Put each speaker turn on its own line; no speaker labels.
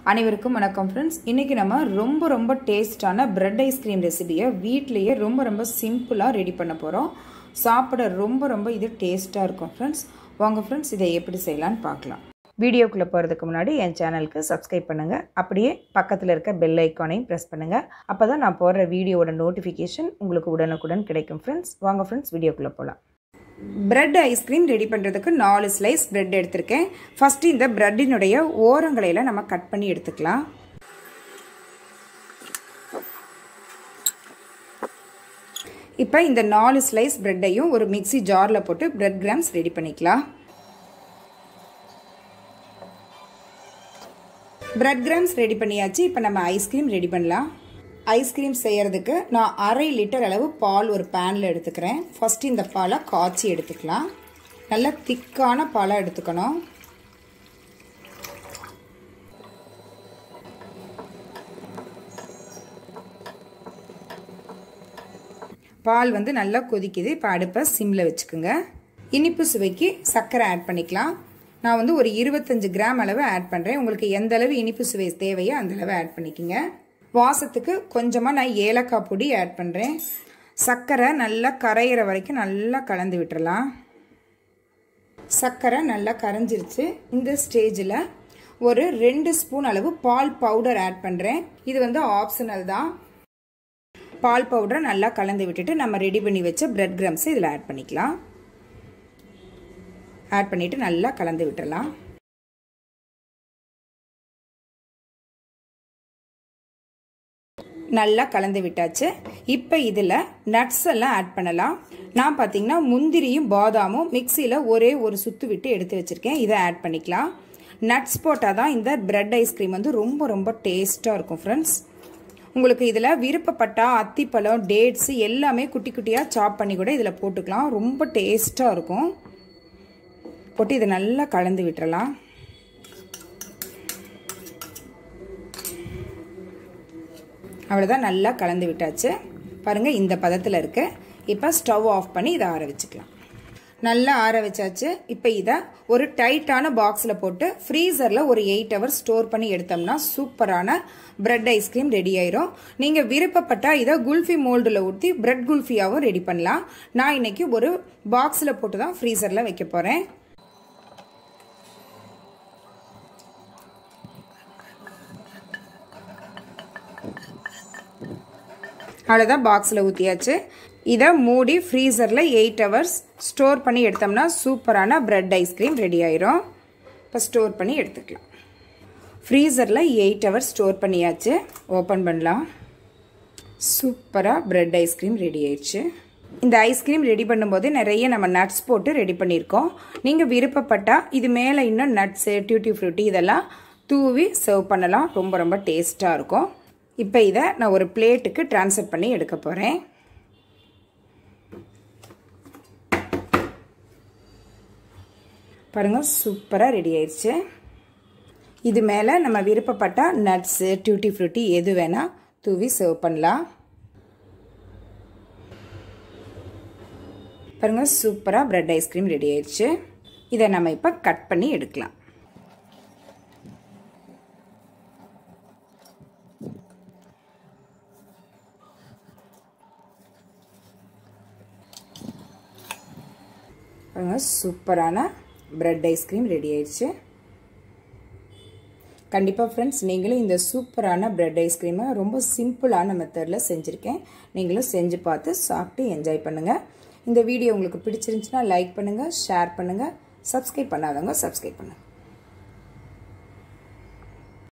அனைவருக்கும் வணக்கம் ஃப்ரெண்ட்ஸ் இன்றைக்கி நம்ம ரொம்ப ரொம்ப டேஸ்டான பிரெட் ஐஸ்கிரீம் ரெசிபியை வீட்லேயே ரொம்ப ரொம்ப சிம்பிளாக ரெடி பண்ண போகிறோம் சாப்பிட ரொம்ப ரொம்ப இது டேஸ்ட்டாக இருக்கும் ஃப்ரெண்ட்ஸ் வாங்க ஃப்ரெண்ட்ஸ் இதை எப்படி செய்யலான்னு பார்க்கலாம் வீடியோக்குள்ளே போகிறதுக்கு முன்னாடி என் சேனலுக்கு சப்ஸ்கிரைப் பண்ணுங்கள் அப்படியே பக்கத்தில் இருக்க பெல் ஐக்கானையும் ப்ரெஸ் பண்ணுங்கள் அப்போ தான் நான் போடுற வீடியோவோட நோட்டிஃபிகேஷன் உங்களுக்கு உடனுக்குடன் கிடைக்கும் ஃப்ரெண்ட்ஸ் வாங்க ஃப்ரெண்ட்ஸ் வீடியோக்குள்ளே போகலாம் பிரெட் ஐஸ்கிரீம் ரெடி பண்ணுறதுக்கு நாலு ஸ்லைஸ் பிரெட் எடுத்திருக்கேன் ஃபஸ்ட்டு இந்த பிரெட்டினுடைய ஓரங்களையெல்லாம் நம்ம கட் பண்ணி எடுத்துக்கலாம் இப்போ இந்த நாலு ஸ்லைஸ் பிரெட்டையும் ஒரு மிக்சி ஜாரில் போட்டு பிரெட் கிராம்ஸ் ரெடி பண்ணிக்கலாம் பிரெட் கிராம்ஸ் ரெடி பண்ணியாச்சு இப்போ நம்ம ஐஸ்கிரீம் ரெடி பண்ணலாம் ஐஸ்கிரீம் செய்கிறதுக்கு நான் அரை லிட்டர் அளவு பால் ஒரு பேனில் எடுத்துக்கிறேன் ஃபஸ்ட்டு இந்த பாலை காய்ச்சி எடுத்துக்கலாம் நல்லா திக்கான பாலாக எடுத்துக்கணும் பால் வந்து நல்லா கொதிக்குது இப்போ அடுப்பை சிம்மில் வச்சுக்கோங்க இனிப்பு சுவைக்கு சர்க்கரை ஆட் பண்ணிக்கலாம் நான் வந்து ஒரு இருபத்தஞ்சு கிராம் அளவு ஆட் பண்ணுறேன் உங்களுக்கு எந்த அளவு இனிப்பு சுவை தேவையோ அந்த அளவு ஆட் பண்ணிக்கோங்க வாசத்துக்கு கொஞ்சமாக நான் ஏலக்காய் பொடி ஆட் பண்ணுறேன் சர்க்கரை நல்லா கரையிற வரைக்கும் நல்லா கலந்து விட்டுறலாம் சர்க்கரை நல்லா கரைஞ்சிருச்சு இந்த ஸ்டேஜில் ஒரு ரெண்டு ஸ்பூன் அளவு பால் பவுடர் ஆட் பண்ணுறேன் இது வந்து ஆப்ஷனல் தான் பால் பவுடரை நல்லா கலந்து விட்டுட்டு நம்ம ரெடி பண்ணி வச்ச பிரெட் கிரம்ஸை இதில் ஆட் பண்ணிக்கலாம் ஆட் பண்ணிவிட்டு நல்லா கலந்து விட்டுறலாம் நல்லா கலந்து விட்டாச்சு இப்போ இதில் நட்ஸ் எல்லாம் ஆட் பண்ணலாம் நான் பார்த்தீங்கன்னா முந்திரியும் பாதாமும் மிக்சியில் ஒரே ஒரு சுத்து விட்டு எடுத்து வச்சுருக்கேன் இதை ஆட் பண்ணிக்கலாம் நட்ஸ் போட்டால் தான் இந்த பிரெட் ஐஸ்கிரீம் வந்து ரொம்ப ரொம்ப டேஸ்ட்டாக இருக்கும் ஃப்ரெண்ட்ஸ் உங்களுக்கு இதில் விருப்பப்பட்டா அத்திப்பழம் டேட்ஸு எல்லாமே குட்டி குட்டியாக சாப் பண்ணி கூட இதில் போட்டுக்கலாம் ரொம்ப டேஸ்ட்டாக இருக்கும் போட்டு இதை நல்லா கலந்து விட்டுறலாம் அவ்வளோதான் நல்லா கலந்து விட்டாச்சு பாருங்கள் இந்த பதத்தில் இருக்கு இப்போ ஸ்டவ் ஆஃப் பண்ணி இதை ஆற வச்சுக்கலாம் நல்லா ஆற வச்சாச்சு இப்போ இதை ஒரு டைட்டான பாக்ஸில் போட்டு ஃப்ரீசரில் ஒரு எயிட் ஹவர்ஸ் ஸ்டோர் பண்ணி எடுத்தோம்னா சூப்பரான பிரெட் ஐஸ்கிரீம் ரெடி ஆயிரும் நீங்கள் விருப்பப்பட்டால் இதை குல்ஃபி மோல்டில் ஊற்றி பிரெட் குல்ஃபியாகவும் ரெடி பண்ணலாம் நான் இன்னைக்கு ஒரு பாக்ஸில் போட்டு தான் ஃப்ரீசரில் வைக்க போகிறேன் அவ்வளோதான் பாக்ஸில் ஊற்றியாச்சு இதை மூடி ஃப்ரீசரில் எயிட் ஹவர்ஸ் ஸ்டோர் பண்ணி எடுத்தோம்னா சூப்பரான பிரெட் ஐஸ்கிரீம் ரெடி ஆயிரும் இப்போ ஸ்டோர் பண்ணி எடுத்துக்கலாம் ஃப்ரீசரில் எயிட் ஹவர்ஸ் ஸ்டோர் பண்ணியாச்சு ஓப்பன் பண்ணலாம் சூப்பராக பிரெட் ஐஸ்கிரீம் ரெடி ஆயிடுச்சு இந்த ஐஸ்கிரீம் ரெடி பண்ணும்போது நிறைய நம்ம நட்ஸ் போட்டு ரெடி பண்ணியிருக்கோம் நீங்கள் விருப்பப்பட்டால் இது மேலே இன்னும் நட்ஸு டியூட்டி ஃப்ரூட்டி இதெல்லாம் தூவி சர்வ் பண்ணலாம் ரொம்ப ரொம்ப டேஸ்ட்டாக இருக்கும் இப்போ இதை நான் ஒரு பிளேட்டுக்கு ட்ரான்ஸ்ஃபர் பண்ணி எடுக்க போகிறேன் பாருங்கள் சூப்பராக ரெடி ஆயிடுச்சு இது மேலே நம்ம விருப்பப்பட்டால் நட்ஸு டியூட்டி ஃப்ரூட்டி எது வேணால் தூவி சர்வ் பண்ணலாம் பாருங்கள் சூப்பராக ப்ரெட் ஐஸ்கிரீம் ரெடி ஆயிடுச்சு இதை நம்ம இப்போ கட் பண்ணி எடுக்கலாம் பாருங்க சூப்பரான பிரெட் ஐஸ்கிரீம் ரெடி ஆயிடுச்சு கண்டிப்பாக ஃப்ரெண்ட்ஸ் நீங்களும் இந்த சூப்பரான பிரெட் ஐஸ்கிரீமை ரொம்ப சிம்பிளான மெத்தடில் செஞ்சுருக்கேன் நீங்களும் செஞ்சு பார்த்து சாப்பிட்டு என்ஜாய் பண்ணுங்கள் இந்த வீடியோ உங்களுக்கு பிடிச்சிருந்துச்சுன்னா லைக் பண்ணுங்கள் ஷேர் பண்ணுங்கள் சப்ஸ்கிரைப் பண்ணாதவங்க சப்ஸ்கிரைப் பண்ணுங்கள்